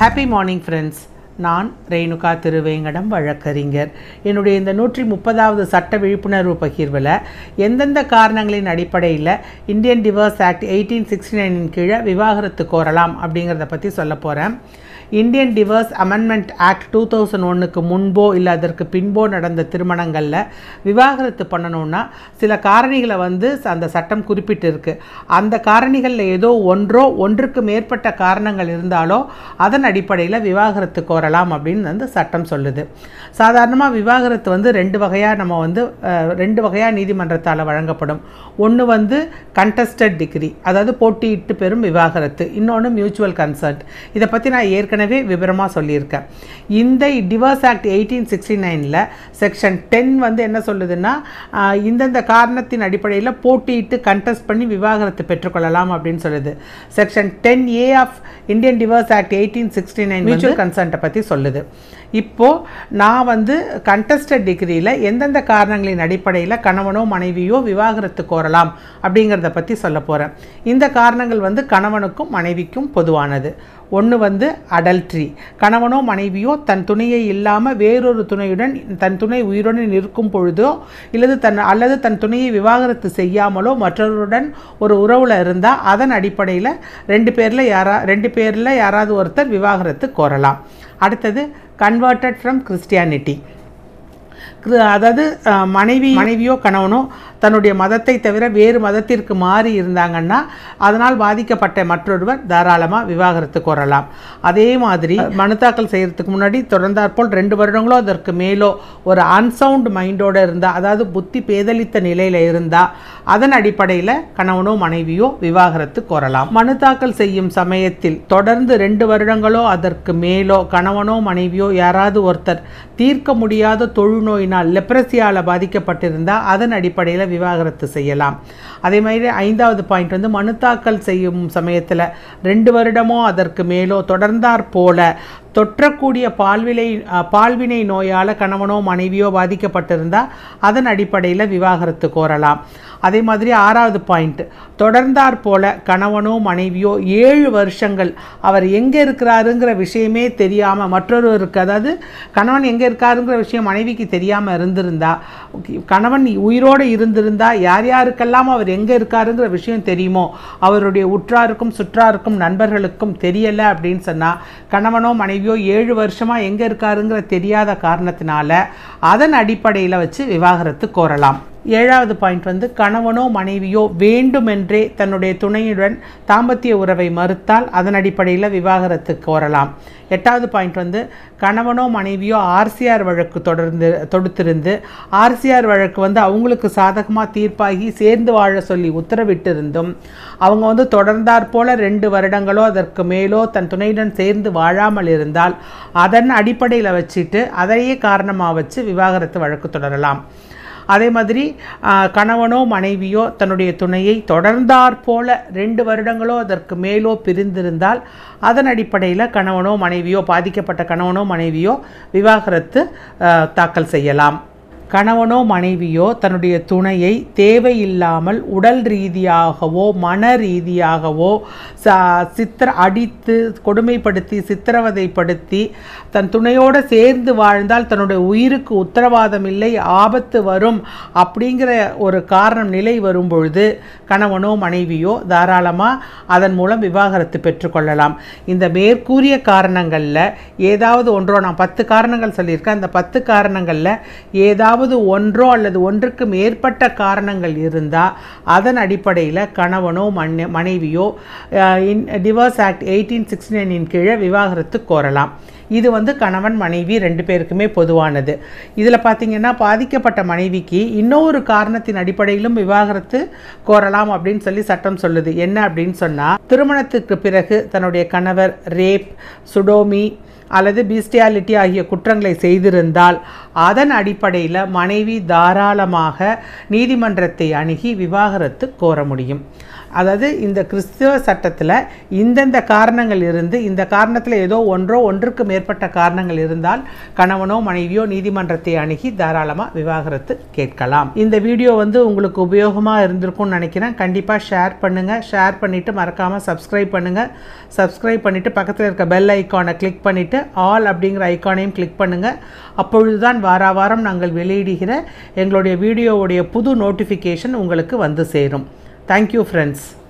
happy morning friends நான் ரேணுகா திருவேங்கடம் வழக்கறிஞர் என்னுடைய இந்த நூற்றி முப்பதாவது சட்ட விழிப்புணர்வு பகிர்வில் எந்தெந்த காரணங்களின் அடிப்படையில் Indian divorce act eighteen sixty நைனின் கீழே விவாகரத்து கோரலாம் அப்படிங்கிறத பற்றி சொல்ல போகிறேன் Indian divorce amendment act two thousand ஒன்றுக்கு முன்போ இல்லை அதற்கு பின்போ நடந்த திருமணங்களில் விவாகரத்து பண்ணணும்னா சில காரணிகளை வந்து அந்த சட்டம் குறிப்பிட்டிருக்கு அந்த காரணிகளில் ஏதோ ஒன்றோ ஒன்றுக்கு மேற்பட்ட காரணங்கள் இருந்தாலோ அதன் அடிப்படையில் விவாகரத்து கோரலாம் அப்படின்னு வந்து சட்டம் சொல்லுது சாதாரணமாக விவாகரத்து வந்து ரெண்டு வகையாக நம்ம வந்து அஹ், ரெண்டு வகையாக நீதிமன்றத்தால் வழங்கப்படும் ஒன்று வந்து கண்டஸ்டட் டிகிரி அதாவது போட்டியிட்டு பெறும் விவாகரத்து இன்னொன்று மியூச்சுவல் கன்சர்ட் இதை பற்றி நான் ஏற்கனவே விவரமாக சொல்லியிருக்கேன் இந்த டிவோர்ஸ் ஆக்ட் எயிட்டீன் சிக்ஸ்டி நைனில் செக்ஷன் டென் வந்து என்ன சொல்லுதுன்னா ஆஹ், இந்தந்த காரணத்தின் அடிப்படையில் போட்டியிட்டு கண்டெஸ்ட் பண்ணி விவாகரத்து பெற்றுக்கொள்ளலாம் அப்படின்னு சொல்லுது section ten A of Indian divorce act eighteen sixty nine mutual கன்சர்ட்டை பற்றி சொல்லுது இப்போது நான் வந்து கண்டஸ்டட் டிகிரியில் எந்தெந்த காரணங்களின் அடிப்படையில் கணவனோ மனைவியோ விவாகரத்து கோரலாம் அப்படிங்கிறத பற்றி சொல்ல போகிறேன் இந்த காரணங்கள் வந்து கணவனுக்கும் மனைவிக்கும் பொதுவானது ஒன்று வந்து அடல்ட்ரி கணவனோ மனைவியோ தன் துணையை இல்லாமல் வேறொரு துணையுடன் தன் துணை உயிருடன் இருக்கும் பொழுதோ இல்லது தன் அல்லது தன் துணையை விவாகரத்து செய்யாமலோ மற்றவருடன் ஒரு உறவில் இருந்தால் அதன் அடிப்படையில் ரெண்டு பேரில் யாரா ரெண்டு பேரில் யாராவது ஒருத்தர் விவாகரத்து கோரலாம் அடுத்தது கன்வெர்ட்டட் ஃப்ரம் கிறிஸ்டியானிட்டி கிரு- அதாவது அஹ், மனைவி மனைவியோ கணவனோ தன்னுடைய மதத்தை தவிர வேறு மதத்திற்கு மாறி இருந்தாங்கன்னா அதனால் பாதிக்கப்பட்ட மற்றொருவர் தாராளமாக விவாகரத்து கோரலாம் அதே மாதிரி மனு தாக்கல் செய்யறதுக்கு முன்னாடி தொடர்ந்தாற்போல் ரெண்டு வருடங்களோ அதற்கு மேலோ ஒரு அன்சவுண்ட் மைண்டோட இருந்தால் அதாவது புத்தி பேதலித்த நிலையில் இருந்தால் அதன் அடிப்படையில் கணவனோ மனைவியோ விவாகரத்து கோரலாம் மனு தாக்கல் செய்யும் சமயத்தில் தொடர்ந்து ரெண்டு வருடங்களோ அதற்கு மேலோ கணவனோ மனைவியோ யாராவது ஒருத்தர் தீர்க்க முடியாத தொழுநோயினால் லெப்ரசியால் பாதிக்கப்பட்டிருந்தால் அதன் அடிப்படையில் விவாகரத்து செய்யலாம் அதே மாதிரி ஐந்தாவது பாயிண்ட் வந்து மனு தாக்கல் செய்யும் சமயத்தில் ரெண்டு வருடமோ அதற்கு மேலோ தொடர்ந்தாற் போல தொற்றக்கூடிய பால்வினை அஹ், பால்வினை நோயால் கணவனோ மனைவியோ பாதிக்கப்பட்டிருந்தால் அதன் அடிப்படையில் விவாகரத்து கோரலாம் அதே மாதிரி ஆறாவது பாயிண்ட் தொடர்ந்தாற் போல கணவனோ மனைவியோ ஏழு வருஷங்கள் அவர் எங்கே இருக்கிறாருங்கிற விஷயமே தெரியாமல் மற்றொருவருக்கு அதாவது கணவன் எங்கே இருக்காருங்கிற விஷயம் மனைவிக்கு தெரியாமல் இருந்திருந்தா okay, கணவன் உயிரோடு இருந்திருந்தா யார் யாருக்கெல்லாம் அவர் எங்கே இருக்காருங்கிற விஷயம் தெரியுமோ அவருடைய உற்றாருக்கும் சுற்றாருக்கும் நண்பர்களுக்கும் தெரியலை அப்படின்னு சொன்னால் கணவனோ மனைவியோ ஏழு வருஷமாக எங்கே இருக்காருங்கிற தெரியாத காரணத்தினால அதன் அடிப்படையில் வச்சு விவாகரத்து கோரலாம் ஏழாவது பாயிண்ட் வந்து கணவனோ மனைவியோ வேண்டுமென்றே தன்னுடைய துணையுடன் தாம்பத்திய உறவை மறுத்தால் அதன் அடிப்படையில் விவாகரத்து கோரலாம் எட்டாவது பாயிண்ட் வந்து கணவனோ மனைவியோ ஆர்சிஆர் வழக்கு தொடர்ந்து தொடுத்திருந்து ஆர்சிஆர் வழக்கு வந்து அவங்களுக்கு சாதகமாக தீர்ப்பாகி சேர்ந்து வாழ சொல்லி உத்தரவிட்டிருந்தும் அவங்க வந்து தொடர்ந்தாற் போல ரெண்டு வருடங்களோ அதற்கு மேலோ தன் துணையுடன் சேர்ந்து வாழாமல் இருந்தால் அதன் அடிப்படையில் வச்சுட்டு அதையே காரணமாக வச்சு விவாகரத்து வழக்கு தொடரலாம் அதே மாதிரி ஆ, கணவனோ மனைவியோ தன்னுடைய துணையை தொடர்ந்தாற் போல ரெண்டு வருடங்களோ அதற்கு மேலோ பிரிந்திருந்தால் அதன் அடிப்படையில் கணவனோ மனைவியோ பாதிக்கப்பட்ட கணவனோ மனைவியோ விவாகரத்து ஆ, தாக்கல் செய்யலாம் கணவனோ மனைவியோ தன்னுடைய துணையை தேவையில்லாமல் உடல் ரீதியாகவோ மன ரீதியாகவோ ச சித்திர அடித்து கொடுமைப்படுத்தி சித்திரவதைப்படுத்தி தன் துணையோடு சேர்ந்து வாழ்ந்தால் தன்னுடைய உயிருக்கு உத்தரவாதம் இல்லை ஆபத்து வரும் அப்படிங்கிற ஒரு காரணம் நிலை வரும் பொழுது கணவனோ மனைவியோ தாராளமாக அதன் மூலம் விவாகரத்து பெற்றுக்கொள்ளலாம் இந்த மேற்கூறிய காரணங்களில் ஏதாவது ஒன்றோ நான் பத்து காரணங்கள் சொல்லியிருக்கேன் அந்த பத்து காரணங்களில் ஏதாவது ஒன்றோ அல்லது ஒன்றுக்கு மேற்பட்ட காரணங்கள் இருந்தால் அதன் அடிப்படையில் கணவனோ மன்ன மனைவியோ டிவோர்ஸ் ஆக்ட் எயிட்டீன் சிக்ஸ்டி நைனின் கீழே விவாகரத்து கோரலாம் இது வந்து கணவன் மனைவி ரெண்டு பேருக்குமே பொதுவானது இதில் பார்த்தீங்கன்னா பாதிக்கப்பட்ட மனைவிக்கு இன்னொரு காரணத்தின் அடிப்படையிலும் விவாகரத்து கோரலாம் அப்படின்னு சொல்லி சட்டம் சொல்லுது என்ன அப்படின்னு சொன்னால் திருமணத்துக்கு பிறகு தன்னுடைய கணவர் ரேப் சுடோமி அல்லது பீஸ்டியாலிட்டி ஆகிய குற்றங்களை செய்திருந்தால் அதன் அடிப்படையில் மனைவி தாராளமாக நீதிமன்றத்தை அணுகி விவாகரத்து கோர முடியும் அதாவது இந்த கிறிஸ்துவ சட்டத்தில் இந்தந்த காரணங்கள் இருந்து இந்த காரணத்தில் ஏதோ ஒன்றோ ஒன்றுக்கு மேற்பட்ட காரணங்கள் இருந்தால் கணவனோ மனைவியோ நீதிமன்றத்தை அணுகி தாராளமாக விவாகரத்து கேட்கலாம் இந்த வீடியோ வந்து உங்களுக்கு உபயோகமாக இருந்திருக்கும்னு நினைக்கிறேன் கண்டிப்பாக ஷேர் பண்ணுங்கள் ஷேர் பண்ணிவிட்டு மறக்காமல் சப்ஸ்கிரைப் பண்ணுங்கள் சப்ஸ்கிரைப் பண்ணிவிட்டு பக்கத்தில் இருக்க பெல் ஐக்கானை கிளிக் பண்ணிவிட்டு ஆல் அப்படிங்கிற ஐக்கானையும் கிளிக் பண்ணுங்கள் அப்பொழுதுதான் வார வாரம் நாங்கள் வெளியிடுகிற எங்களுடைய வீடியோவுடைய புது நோட்டிஃபிகேஷன் உங்களுக்கு வந்து சேரும் தேங்க்யூ ஃப்ரெண்ட்ஸ்